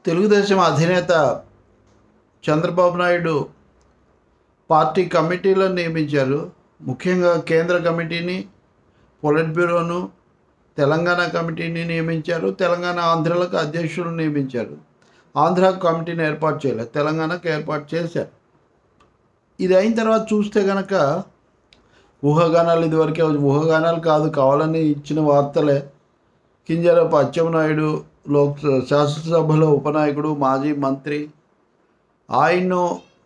తెలుగుదేశం అధినేత చంద్రబాబు నాయుడు పార్టీ కమిటీలను నియమించారు ముఖ్యంగా కేంద్ర కమిటీని పొలిట్ బ్యూరోను తెలంగాణ కమిటీని నియమించారు తెలంగాణ ఆంధ్రలకు అధ్యక్షులను నియమించారు ఆంధ్ర కమిటీని ఏర్పాటు చేయలేదు తెలంగాణకు ఏర్పాటు చేశారు ఇది అయిన తర్వాత చూస్తే కనుక ఊహాగానాలు ఇదివరకే ఊహాగానాలు కాదు కావాలని ఇచ్చిన వార్తలే కింజరపు అచ్చెన్నాయుడు లోక్ శాసనసభలో ఉపనాయకుడు మాజీ మంత్రి ఆయన్ను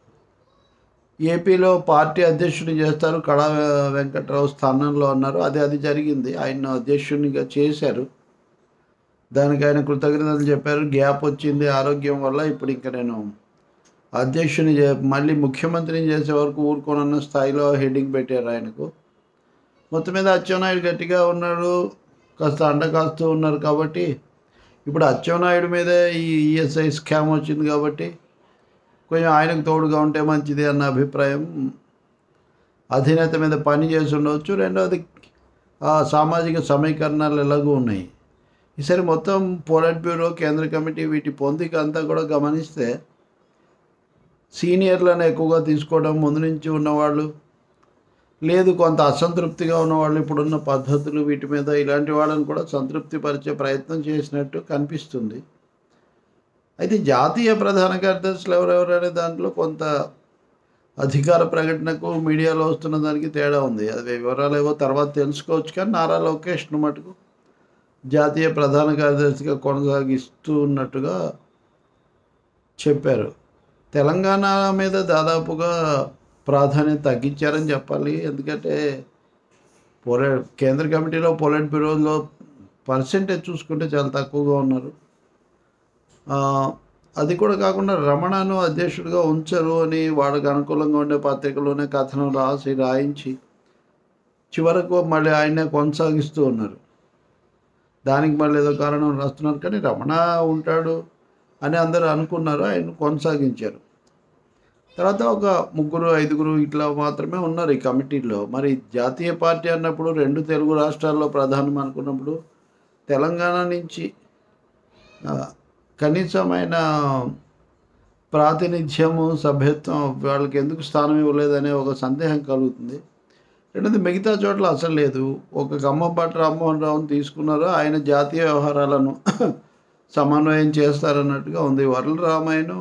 ఏపీలో పార్టీ అధ్యక్షుడిని చేస్తారు కళా వెంకట్రావు స్థానంలో ఉన్నారు అది అది జరిగింది ఆయన్ను అధ్యక్షునిగా చేశారు దానికి ఆయన కృతజ్ఞతలు చెప్పారు గ్యాప్ వచ్చింది ఆరోగ్యం వల్ల ఇప్పుడు ఇంకా నేను అధ్యక్షుని చే మళ్ళీ ముఖ్యమంత్రిని చేసే వరకు ఊరుకోనన్న స్థాయిలో హెడ్డింగ్ పెట్టారు ఆయనకు మొత్తం మీద అచ్చెన్నాయుడు గట్టిగా ఉన్నాడు కాస్త అండ కాస్తూ ఉన్నారు కాబట్టి ఇప్పుడు అచ్చెన్నాయుడు మీదే ఈ ఈఎస్ఐ స్కామ్ వచ్చింది కాబట్టి కొంచెం ఆయనకు తోడుగా ఉంటే మంచిది అన్న అభిప్రాయం అధినేత మీద పని చేసి ఉండవచ్చు రెండవది ఆ సామాజిక సమీకరణాలు ఎలాగూ ఉన్నాయి ఈసారి మొత్తం పోలిట్ బ్యూరో కేంద్ర కమిటీ వీటి పొందిక అంతా కూడా గమనిస్తే సీనియర్లను ఎక్కువగా తీసుకోవడం ముందు నుంచి ఉన్నవాళ్ళు లేదు కొంత అసంతృప్తిగా ఉన్నవాళ్ళు ఇప్పుడున్న పద్ధతులు వీటి మీద ఇలాంటి వాళ్ళని కూడా సంతృప్తి పరిచే ప్రయత్నం చేసినట్టు కనిపిస్తుంది అయితే జాతీయ ప్రధాన కార్యదర్శులు ఎవరెవరు అనే దాంట్లో కొంత అధికార ప్రకటనకు మీడియాలో వస్తున్న దానికి తేడా ఉంది అది వివరాలు ఏవో తర్వాత తెలుసుకోవచ్చు కానీ నారా లోకేష్ను మటుకు జాతీయ ప్రధాన కార్యదర్శిగా కొనసాగిస్తూ ఉన్నట్టుగా చెప్పారు తెలంగాణ మీద దాదాపుగా ప్రాధాన్యత తగ్గించారని చెప్పాలి ఎందుకంటే పొలే కేంద్ర కమిటీలో పొలిట్ బ్యూరోలో పర్సెంటేజ్ చూసుకుంటే చాలా తక్కువగా ఉన్నారు ఆ, అది కూడా కాకుండా రమణను అధ్యక్షుడిగా ఉంచరు అని వాళ్ళకి అనుకూలంగా ఉండే పత్రికలోనే కథనం రాసి రాయించి చివరకు మళ్ళీ ఆయనే కొనసాగిస్తూ ఉన్నారు దానికి మళ్ళీ ఏదో కారణం రాస్తున్నారు కానీ రమణ ఉంటాడు అని అందరూ అనుకున్నారు ఆయన కొనసాగించారు తర్వాత ఒక ముగ్గురు ఐదుగురు ఇట్లా మాత్రమే ఉన్నారు ఈ కమిటీలో మరి జాతీయ పార్టీ అన్నప్పుడు రెండు తెలుగు రాష్ట్రాల్లో ప్రధానం అనుకున్నప్పుడు తెలంగాణ నుంచి ఆ, కనీసమైన ప్రాతినిధ్యము సభ్యత్వం వాళ్ళకి ఎందుకు స్థానం ఇవ్వలేదనే ఒక సందేహం కలుగుతుంది రెండోది మిగతా చోట్ల అసలు లేదు ఒక గమ్మపాటి రామ్మోహన్ రావుని తీసుకున్నారు ఆయన జాతీయ వ్యవహారాలను సమన్వయం చేస్తారన్నట్టుగా ఉంది వరల రామాయణం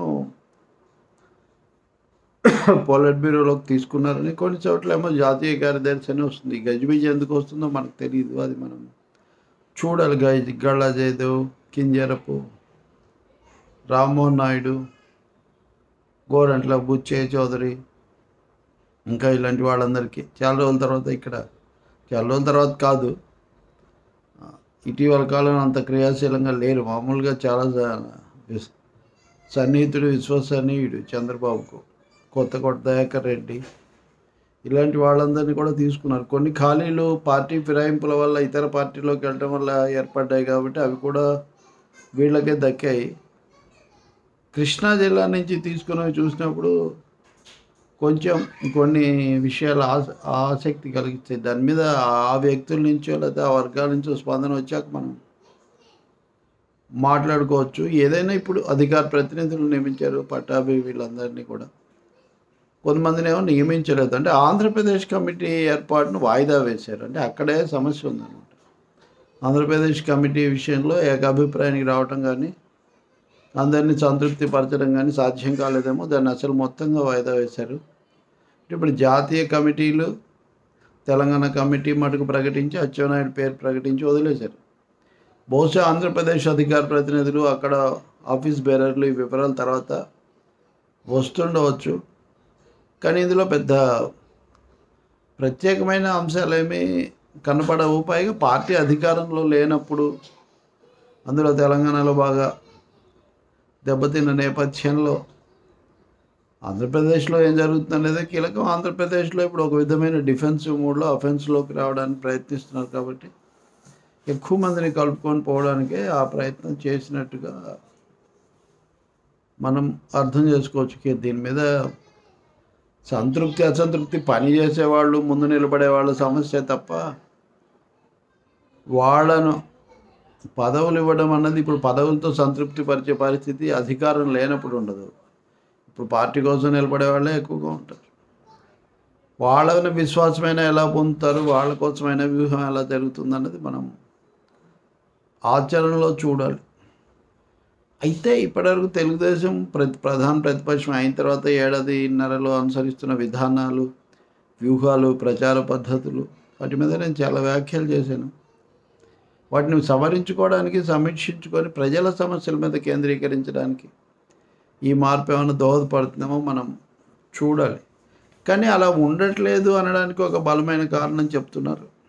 పోలిట్ బ్యూరోలోకి తీసుకున్నారని కొన్ని చోట్ల ఏమో జాతీయ కార్యదర్శి అని వస్తుంది గజిబిజి ఎందుకు వస్తుందో మనకు తెలియదు అది మనం చూడాలి గజ్ గళ్ళ జయదేవ్ కింజరపు రామ్మోహన్ నాయుడు గోరంట్ల బుచ్చయ్య చౌదరి ఇంకా ఇలాంటి వాళ్ళందరికీ చాలా రోజుల తర్వాత ఇక్కడ చాలా రోజుల తర్వాత కాదు ఆ, ఇటీవల కాలంలో అంత క్రియాశీలంగా లేరు మామూలుగా చాలా స- విస్- సన్నిహితుడు విశ్వసనీయుడు చంద్రబాబుకు కొత్త కొత్త దయాకర్ రెడ్డి ఇలాంటి వాళ్ళందరినీ కూడా తీసుకున్నారు కొన్ని ఖాళీలు పార్టీ ఫిరాయింపుల వల్ల ఇతర పార్టీలోకి వెళ్ళడం వల్ల ఏర్పడ్డాయి కాబట్టి అవి కూడా వీళ్ళకే దక్కాయి కృష్ణా జిల్లా నుంచి తీసుకున్నవి చూసినప్పుడు కొంచెం కొన్ని విషయాలు ఆస ఆసక్తి కలిగిస్తాయి దాని మీద ఆ వ్యక్తుల నుంచో లేదా ఆ వర్గాల నుంచో స్పందన వచ్చాక మనం మాట్లాడుకోవచ్చు ఏదైనా ఇప్పుడు అధికార ప్రతినిధులు నియమించారు పట్టాభి వీళ్ళందరినీ కూడా కొంతమందిని ఏమో నియమించలేదు అంటే ఆంధ్రప్రదేశ్ కమిటీ ఏర్పాటును వాయిదా వేశారు అంటే అక్కడే సమస్య ఉందన్నమాట ఆంధ్రప్రదేశ్ కమిటీ విషయంలో ఏకాభిప్రాయానికి రావటం కానీ అందరినీ సంతృప్తి పరచడం కానీ సాధ్యం కాలేదేమో దాన్ని అసలు మొత్తంగా వాయిదా వేశారు ఇప్పుడు జాతీయ కమిటీలు తెలంగాణ కమిటీ మటుకు ప్రకటించి అచ్చెన్నాయుడు పేరు ప్రకటించి వదిలేశారు బహుశా ఆంధ్రప్రదేశ్ అధికార ప్రతినిధులు అక్కడ ఆఫీస్ బేరర్లు ఈ వివరాల తర్వాత వస్తుండవచ్చు కానీ ఇందులో పెద్ద ప్రత్యేకమైన అంశాలేమీ కనపడవు పైగా పార్టీ అధికారంలో లేనప్పుడు అందులో తెలంగాణలో బాగా దెబ్బతిన్న నేపథ్యంలో ఆంధ్రప్రదేశ్లో ఏం జరుగుతుందనేది కీలకం ఆంధ్రప్రదేశ్లో ఇప్పుడు ఒక విధమైన డిఫెన్సివ్ మూడ్లో అఫెన్స్లోకి రావడానికి ప్రయత్నిస్తున్నారు కాబట్టి ఎక్కువ మందిని కలుపుకొని పోవడానికే ఆ ప్రయత్నం చేసినట్టుగా మనం అర్థం చేసుకోవచ్చు కి దీని మీద సంతృప్తి అసంతృప్తి పని చేసేవాళ్ళు ముందు నిలబడే వాళ్ళ సమస్య తప్ప వాళ్ళను పదవులు ఇవ్వడం అన్నది ఇప్పుడు పదవులతో సంతృప్తి పరిచే పరిస్థితి అధికారం లేనప్పుడు ఉండదు ఇప్పుడు పార్టీ కోసం నిలబడే వాళ్ళే ఎక్కువగా ఉంటారు వాళ్ళని విశ్వాసమైన ఎలా పొందుతారు వాళ్ళ కోసమైన వ్యూహం ఎలా జరుగుతుంది అన్నది మనం ఆచరణలో చూడాలి అయితే ఇప్పటివరకు తెలుగుదేశం ప్రతి ప్రధాన ప్రతిపక్షం అయిన తర్వాత ఏడాదిన్నరలో అనుసరిస్తున్న విధానాలు వ్యూహాలు ప్రచార పద్ధతులు వాటి మీద నేను చాలా వ్యాఖ్యలు చేశాను వాటిని సవరించుకోవడానికి సమీక్షించుకొని ప్రజల సమస్యల మీద కేంద్రీకరించడానికి ఈ మార్పు ఏమైనా దోహదపడుతుందేమో మనం చూడాలి కానీ అలా ఉండట్లేదు అనడానికి ఒక బలమైన కారణం చెప్తున్నారు